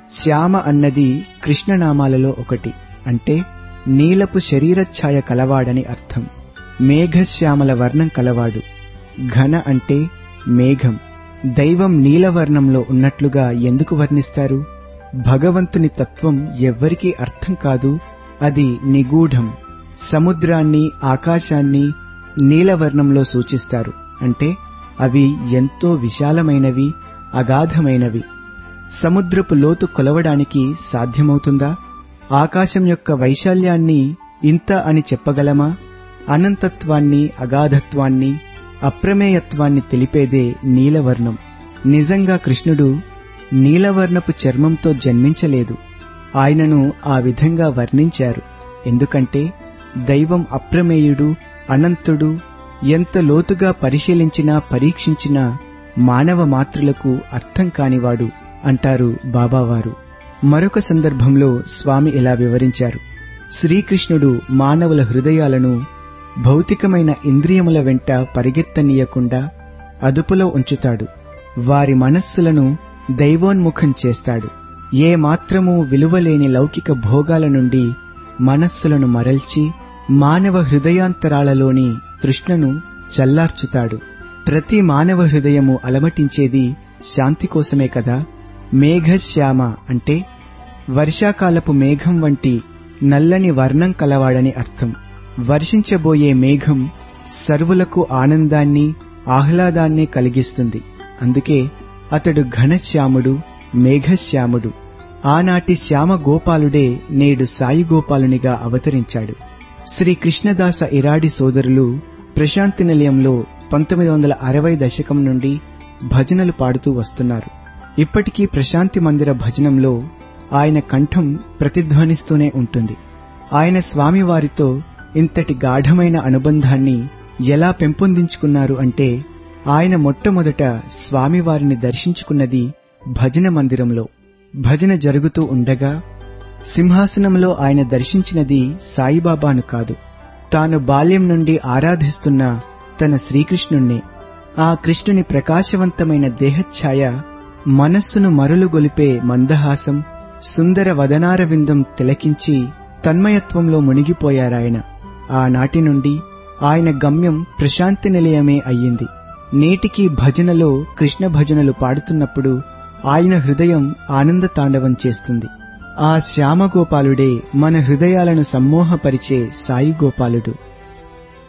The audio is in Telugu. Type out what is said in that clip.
శ్యామ అన్నది కృష్ణనామాలలో ఒకటి అంటే నీలపు శరీరఛాయ కలవాడని అర్థం మేఘశ్యామల వర్ణం కలవాడు ఘన అంటే మేఘం దైవం నీలవర్ణంలో ఉన్నట్లుగా ఎందుకు వర్ణిస్తారు భగవంతుని తత్వం ఎవ్వరికీ అర్థం కాదు అది నిగూఢం సముద్రాన్ని ఆకాశాన్ని నీలవర్ణంలో సూచిస్తారు అంటే అవి ఎంతో విశాలమైనవి అగాధమైనవి సముద్రపు లోతు కొలవడానికి సాధ్యమవుతుందా ఆకాశం యొక్క వైశాల్యాన్ని ఇంత అని చెప్పగలమా అనంతత్వాన్ని అగాధత్వాన్ని అప్రమేయత్వాన్ని తెలిపేదే నీలవర్ణం నిజంగా కృష్ణుడు నీలవర్ణపు చర్మంతో జన్మించలేదు ఆయనను ఆ విధంగా వర్ణించారు ఎందుకంటే దైవం అప్రమేయుడు అనంతుడు ఎంత లోతుగా పరిశీలించినా పరీక్షించినా మానవ మాతృలకు అర్థం కానివాడు అంటారు బాబావారు మరొక సందర్భంలో స్వామి ఇలా వివరించారు శ్రీకృష్ణుడు మానవుల హృదయాలను భౌతికమైన ఇంద్రియముల వెంట పరిగెత్తనీయకుండా అదుపులో ఉంచుతాడు వారి మనస్సులను దైవోన్ముఖం చేస్తాడు ఏ మాత్రమూ విలువలేని లౌకిక భోగాల నుండి మనస్సులను మరల్చి మానవ హృదయాంతరాలలోని తృష్ణను చల్లార్చుతాడు ప్రతి మానవ హృదయము అలమటించేది శాంతి కోసమే కదా మేఘశ్యామ అంటే వర్షాకాలపు మేఘం వంటి నల్లని వర్ణం కలవాడని అర్థం వర్షించబోయే మేఘం సర్వులకు ఆనందాన్ని ఆహ్లాదాన్ని కలిగిస్తుంది అందుకే అతడు ఘనశ్యాముడు మేఘశ్యాముడు ఆనాటి శ్యామ గోపాలుడే నేడు సాయి గోపాలునిగా అవతరించాడు శ్రీ కృష్ణదాస ఇరాడి సోదరులు ప్రశాంతి నిలయంలో పంతొమ్మిది వందల అరవై దశకం నుండి భజనలు పాడుతూ వస్తున్నారు ఇప్పటికీ ప్రశాంతి మందిర భజనంలో ఆయన కంఠం ప్రతిధ్వనిస్తూనే ఉంటుంది ఆయన స్వామివారితో ఇంతటి గాఢమైన అనుబంధాన్ని ఎలా పెంపొందించుకున్నారు అంటే ఆయన మొట్టమొదట స్వామివారిని దర్శించుకున్నది భజన మందిరంలో భజన జరుగుతూ ఉండగా సింహాసనంలో ఆయన దర్శించినది సాయిబాబాను కాదు తాను బాల్యం నుండి ఆరాధిస్తున్న తన శ్రీకృష్ణుణ్ణి ఆ కృష్ణుని ప్రకాశవంతమైన దేహఛాయ మనస్సును మరులుగొలిపే మందహాసం సుందర వదనార విందం తిలకించి తన్మయత్వంలో మునిగిపోయారాయన ఆనాటి నుండి ఆయన గమ్యం ప్రశాంతి నిలయమే అయ్యింది నేటికి భజనలో కృష్ణ భజనలు పాడుతున్నప్పుడు ఆయన హృదయం ఆనంద తాండవం చేస్తుంది ఆ శ్యామగోపాలుడే మన హృదయాలను సమ్మోహపరిచే సాయి గోపాలుడు